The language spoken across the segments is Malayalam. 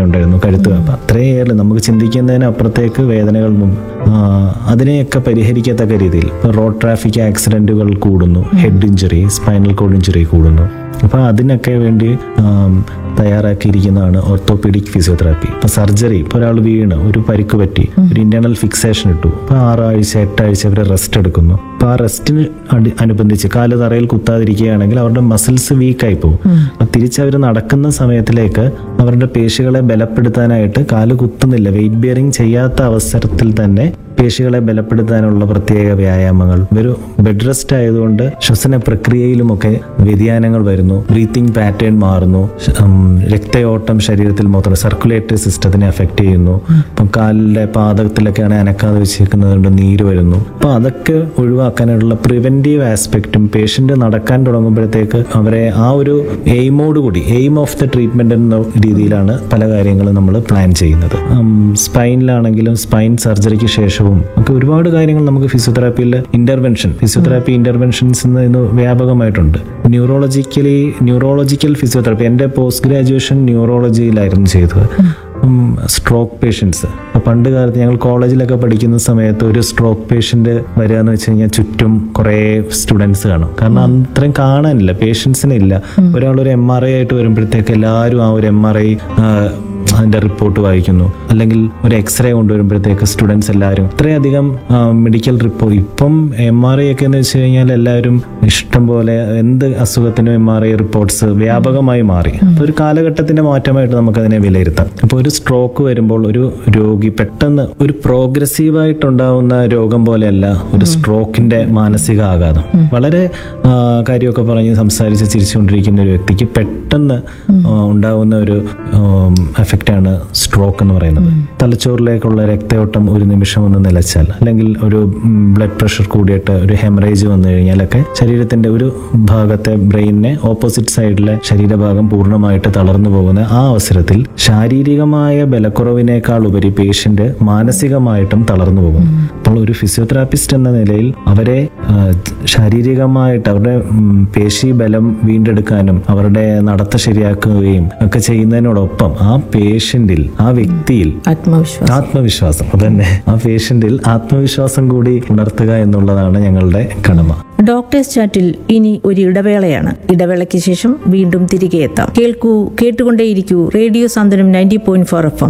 ഉണ്ടായിരുന്നു കഴുത്ത് അപ്പം അത്രയേറെ നമുക്ക് ചിന്തിക്കുന്നതിന് അപ്പുറത്തേക്ക് വേദനകൾ മുമ്പ് ആ, അതിനെയൊക്കെ പരിഹരിക്കത്തക്ക രീതിയിൽ ഇപ്പോൾ റോഡ് ട്രാഫിക് ആക്സിഡന്റുകൾ കൂടുന്നു head injury spinal cord injury കൂടുന്നു അപ്പോൾ അതിനൊക്കെ വേണ്ടി ആം, തയ്യാറാക്കിയിരിക്കുന്നതാണ് ഓർത്തോപീഡിക് ഫിസിയോതെറാപ്പി ഇപ്പൊ സർജറി ഇപ്പൊ ഒരാൾ വീണ് ഒരു പരിക്ക് പറ്റി ഒരു ഇന്റേണൽ ഫിക്സേഷൻ ഇട്ടു ഇപ്പൊ ആറാഴ്ച എട്ടാഴ്ച അവർ റെസ്റ്റ് എടുക്കുന്നു അപ്പൊ ആ റെസ്റ്റിന് അനുബന്ധിച്ച് കാല് തറയിൽ കുത്താതിരിക്കുകയാണെങ്കിൽ അവരുടെ മസിൽസ് വീക്കായി പോകും അപ്പൊ തിരിച്ചവർ നടക്കുന്ന സമയത്തിലേക്ക് അവരുടെ പേശികളെ ബലപ്പെടുത്താനായിട്ട് കാല് കുത്തുന്നില്ല വെയിറ്റ് ബിയറിംഗ് ചെയ്യാത്ത അവസരത്തിൽ തന്നെ പേശികളെ ബലപ്പെടുത്താനുള്ള പ്രത്യേക വ്യായാമങ്ങൾ ഒരു ബെഡ് റെസ്റ്റ് ആയതുകൊണ്ട് ശ്വസന പ്രക്രിയയിലുമൊക്കെ വ്യതിയാനങ്ങൾ വരുന്നു ബ്രീത്തിങ് പാറ്റേൺ മാറുന്നു ശ- ഉം, രക്തയോട്ടം ശരീരത്തിൽ മൊത്തം സർക്കുലേറ്ററി സിസ്റ്റത്തിനെ അഫക്റ്റ് ചെയ്യുന്നു ഇപ്പം കാലിലെ പാദത്തിലൊക്കെയാണ് അനക്കാതെ വെച്ചിരിക്കുന്നത് കൊണ്ട് നീര് വരുന്നു അപ്പൊ അതൊക്കെ ഒഴിവാക്കാനായിട്ടുള്ള പ്രിവെന്റീവ് ആസ്പെക്റ്റും പേഷ്യന്റ് നടക്കാൻ തുടങ്ങുമ്പോഴത്തേക്ക് അവരെ ആ ഒരു എയിമോട് കൂടി എയിം ഓഫ് ദ ട്രീറ്റ്മെന്റ് എന്ന രീതിയിലാണ് പല കാര്യങ്ങളും നമ്മൾ പ്ലാൻ ചെയ്യുന്നത് സ്പൈനിലാണെങ്കിലും സ്പൈൻ സർജറിക്ക് ശേഷവും ഒക്കെ ഒരുപാട് കാര്യങ്ങൾ നമുക്ക് ഫിസിയോതെറാപ്പിയിൽ ഇന്റർവെൻഷൻ ഫിസിയോതെറാപ്പി ഇന്റർവെൻഷൻസ് ഇന്ന് വ്യാപകമായിട്ടുണ്ട് ന്യൂറോളജിക്കലി ന്യൂറോളജിക്കൽ ഫിസിയോതെറാപ്പി എൻ്റെ പോസ്റ്റ് ഗ്രാജുവേഷൻ ന്യൂറോളജിയിലായിരുന്നു ചെയ്തത് സ്ട്രോക്ക് പേഷ്യൻസ് പണ്ട് കാലത്ത് ഞങ്ങൾ കോളേജിലൊക്കെ പഠിക്കുന്ന സമയത്ത് ഒരു സ്ട്രോക്ക് പേഷ്യന്റ് വരിക എന്ന് വെച്ച് കഴിഞ്ഞാൽ ചുറ്റും കുറേ സ്റ്റുഡൻസ് കാണും കാരണം അത്രയും കാണാനില്ല പേഷ്യൻസിന് ഇല്ല ഒരാൾ ഒരു എം ആർ ഐ ആയിട്ട് വരുമ്പോഴത്തേക്ക് എല്ലാവരും ആ ഒരു എം ആർ ഐ അതിന്റെ റിപ്പോർട്ട് വായിക്കുന്നു അല്ലെങ്കിൽ ഒരു എക്സ്റേ കൊണ്ടുവരുമ്പോഴത്തേക്ക് സ്റ്റുഡൻസ് എല്ലാവരും ഇത്രയധികം മെഡിക്കൽ റിപ്പോർട്ട് ഇപ്പം എം ആർ ഐ ഒക്കെ എന്ന് വെച്ച് കഴിഞ്ഞാൽ എല്ലാവരും ഇഷ്ടം പോലെ എന്ത് അസുഖത്തിനും എം ആർ ഐ റിപ്പോർട്ട്സ് വ്യാപകമായി മാറി അപ്പൊ ഒരു കാലഘട്ടത്തിന്റെ മാറ്റമായിട്ട് നമുക്ക് അതിനെ വിലയിരുത്താം അപ്പോൾ ഒരു സ്ട്രോക്ക് വരുമ്പോൾ ഒരു രോഗി പെട്ടെന്ന് ഒരു പ്രോഗ്രസീവായിട്ടുണ്ടാവുന്ന രോഗം പോലെയല്ല ഒരു സ്ട്രോക്കിന്റെ മാനസിക ആഘാതം വളരെ ആ, കാര്യമൊക്കെ പറഞ്ഞ് സംസാരിച്ച് ചിരിച്ചുകൊണ്ടിരിക്കുന്ന ഒരു വ്യക്തിക്ക് പെട്ടെന്ന് ആ, ഉണ്ടാവുന്ന ഒരു എഫക്റ്റാണ് സ്ട്രോക്ക് എന്ന് പറയുന്നത് തലച്ചോറിലേക്കുള്ള രക്തയോട്ടം ഒരു നിമിഷം ഒന്ന് നിലച്ചാൽ അല്ലെങ്കിൽ ഒരു ബ്ലഡ് പ്രഷർ കൂടിയിട്ട് ഒരു ഹെമറേജ് വന്നു കഴിഞ്ഞാലൊക്കെ ശരീരത്തിന്റെ ഒരു ഭാഗത്തെ ബ്രെയിനിനെ ഓപ്പോസിറ്റ് സൈഡിലെ ശരീരഭാഗം പൂർണ്ണമായിട്ട് തളർന്നു പോകുന്ന ആ അവസരത്തിൽ ശാരീരികമായ ബലക്കുറവിനേക്കാൾ ഉപരി പേഷ്യന്റ് മാനസികമായിട്ടും തളർന്നു പോകും അപ്പോൾ ഒരു ഫിസിയോതെറാപ്പിസ്റ്റ് എന്ന നിലയിൽ അവരെ ആ, ശാരീരികമായിട്ട് അവരുടെ ഉം, പേശി ബലം വീണ്ടെടുക്കാനും അവരുടെ നടത്ത ശരിയാക്കുകയും ഒക്കെ ചെയ്യുന്നതിനോടൊപ്പം ആ പേഷ്യന്റിൽ ആ വ്യക്തിയിൽ ആത്മവിശ്വാസം ആത്മവിശ്വാസം അതന്നെ ആ പേഷ്യന്റിൽ ആത്മവിശ്വാസം കൂടി ഉണർത്തുക എന്നുള്ളതാണ് ഞങ്ങളുടെ കടമ ഡോക്ടേഴ്സ് ചാറ്റിൽ ഇനി ഒരു ഇടവേളയാണ് ഇടവേളയ്ക്ക് ശേഷം വീണ്ടും തിരികെ എത്താം കേൾക്കൂ കേട്ടുകൊണ്ടേയിരിക്കൂ radio Santhwanam ninety point four F M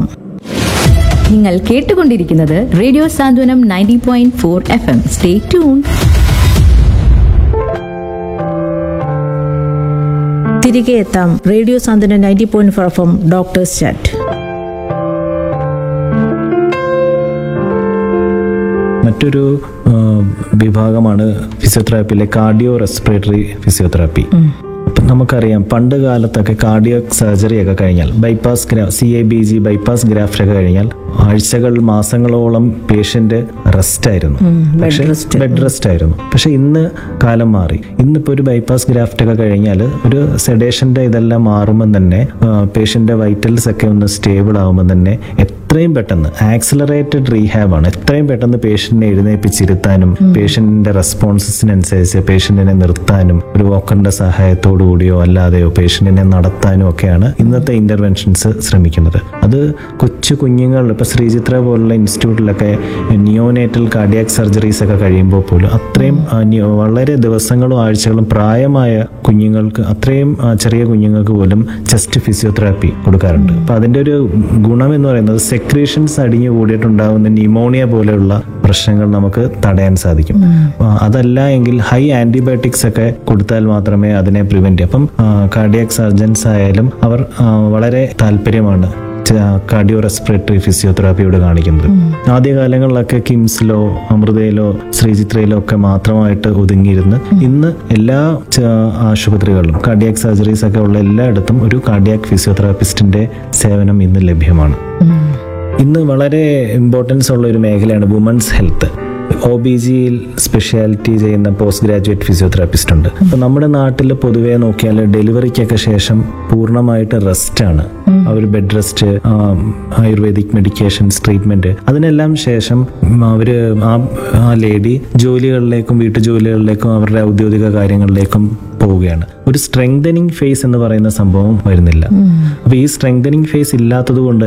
നിങ്ങൾ കേട്ടുകൊണ്ടിരിക്കുന്നത് radio Santhwanam ninety point four F M stay tune തിരികെ എത്താം radio Santhwanam ninety point four F M doctors chat മറ്റൊരു ആ, വിഭാഗമാണ് ഫിസിയോതെറാപ്പിയിലെ കാർഡിയോ റെസ്പിറേറ്ററി ഫിസിയോതെറാപ്പി അപ്പം നമുക്കറിയാം പണ്ട് കാലത്തൊക്കെ കാർഡിയോ സർജറി ഒക്കെ കഴിഞ്ഞാൽ ബൈപ്പാസ് ഗ്രാ C A B G bypass graft ഒക്കെ കഴിഞ്ഞാൽ ആഴ്ചകൾ മാസങ്ങളോളം പേഷ്യന്റ് റെസ്റ്റ് ആയിരുന്നു പക്ഷേ ബെഡ് റെസ്റ്റ് ആയിരുന്നു പക്ഷെ ഇന്ന് കാലം മാറി ഇന്നിപ്പോൾ ഒരു ബൈപ്പാസ് ഗ്രാഫ്റ്റ് ഒക്കെ കഴിഞ്ഞാൽ ഒരു സെഡേഷന്റെ ഇതെല്ലാം മാറുമ്പോൾ തന്നെ പേഷ്യന്റെ വൈറ്റൽസ് ഒക്കെ ഒന്ന് സ്റ്റേബിൾ ആകുമ്പോൾ തന്നെ എത്രയും പെട്ടെന്ന് ആക്സിലറേറ്റഡ് റീഹാബ് ആണ് എത്രയും പെട്ടെന്ന് പേഷ്യന്റിനെ എഴുന്നേപ്പിച്ചിരുത്താനും പേഷ്യന്റിന്റെ റെസ്പോൺസസിനനുസരിച്ച് പേഷ്യന്റിനെ നിർത്താനും ഒരു വോക്കറിന്റെ സഹായത്തോടു കൂടിയോ അല്ലാതെയോ പേഷ്യന്റിനെ നടത്താനും ഒക്കെയാണ് ഇന്നത്തെ ഇന്റർവെൻഷൻസ് ശ്രമിക്കുന്നത് അത് കൊച്ചു കുഞ്ഞുങ്ങൾ ഇപ്പൊ ശ്രീചിത്ര പോലുള്ള ഇൻസ്റ്റിറ്റ്യൂട്ടിലൊക്കെ നിയോനേറ്റൽ കാർഡിയാക് സർജറീസ് ഒക്കെ കഴിയുമ്പോൾ പോലും അത്രയും ആ, നി- വളരെ ദിവസങ്ങളും ആഴ്ചകളും പ്രായമായ കുഞ്ഞുങ്ങൾക്ക് അത്രയും ആ, ചെറിയ കുഞ്ഞുങ്ങൾക്ക് പോലും ചെസ്റ്റ് ഫിസിയോതെറാപ്പി കൊടുക്കാറുണ്ട് അപ്പൊ അതിന്റെ ഒരു ഗുണം എന്ന് പറയുന്നത് സെക്രീഷൻസ് അടിഞ്ഞു കൂടിയിട്ടുണ്ടാകുന്ന ന്യൂമോണിയ പോലെയുള്ള പ്രശ്നങ്ങൾ നമുക്ക് തടയാൻ സാധിക്കും ആ, അതല്ല എങ്കിൽ ഹൈ ആന്റിബയോട്ടിക്സ് ഒക്കെ കൊടുത്താൽ മാത്രമേ അതിനെ പ്രിവെന്റ് അപ്പം കാർഡിയാക് സർജൻസ് ആയാലും അവർ ആ, വളരെ താല്പര്യമാണ് കാർഡിയോ റെസ്പിറേറ്ററി ഫിസിയോതെറാപ്പിയോട് കാണിക്കുന്നത് ആദ്യകാലങ്ങളിലൊക്കെ കിംസിലോ അമൃതയിലോ ശ്രീചിത്രയിലോ ഒക്കെ മാത്രമായിട്ട് ഒതുങ്ങിയിരുന്ന് ഇന്ന് എല്ലാ ച- ആശുപത്രികളിലും കാർഡിയാക് സർജറീസ് ഒക്കെ ഉള്ള എല്ലായിടത്തും ഒരു കാർഡിയാക് ഫിസിയോതെറാപ്പിസ്റ്റിന്റെ സേവനം ഇന്ന് ലഭ്യമാണ് ഇന്ന് വളരെ ഇമ്പോർട്ടൻസ് ഉള്ള ഒരു മേഖലയാണ് വുമൻസ് ഹെൽത്ത് ഒ ബി ജിയിൽ സ്പെഷ്യാലിറ്റി ചെയ്യുന്ന പോസ്റ്റ് ഗ്രാജുവേറ്റ് ഫിസിയോതെറാപ്പിസ്റ്റ് ഉണ്ട് അപ്പൊ നമ്മുടെ നാട്ടിൽ പൊതുവെ നോക്കിയാൽ ഡെലിവറിക്കൊക്കെ ശേഷം പൂർണ്ണമായിട്ട് റെസ്റ്റ് ആണ് ആ ഒരു bed rest ayurvedic medications treatment അതിനെല്ലാം ശേഷം ഉം, അവര് ആ ആ ലേഡി ജോലികളിലേക്കും വീട്ടുജോലികളിലേക്കും അവരുടെ ഔദ്യോഗിക കാര്യങ്ങളിലേക്കും പോവുകയാണ് ഒരു സ്ട്രെങ്തനിങ് ഫേസ് എന്ന് പറയുന്ന സംഭവം വരുന്നില്ല അപ്പൊ ഈ സ്ട്രെങ്തനിങ് ഫേസ് ഇല്ലാത്തത് കൊണ്ട്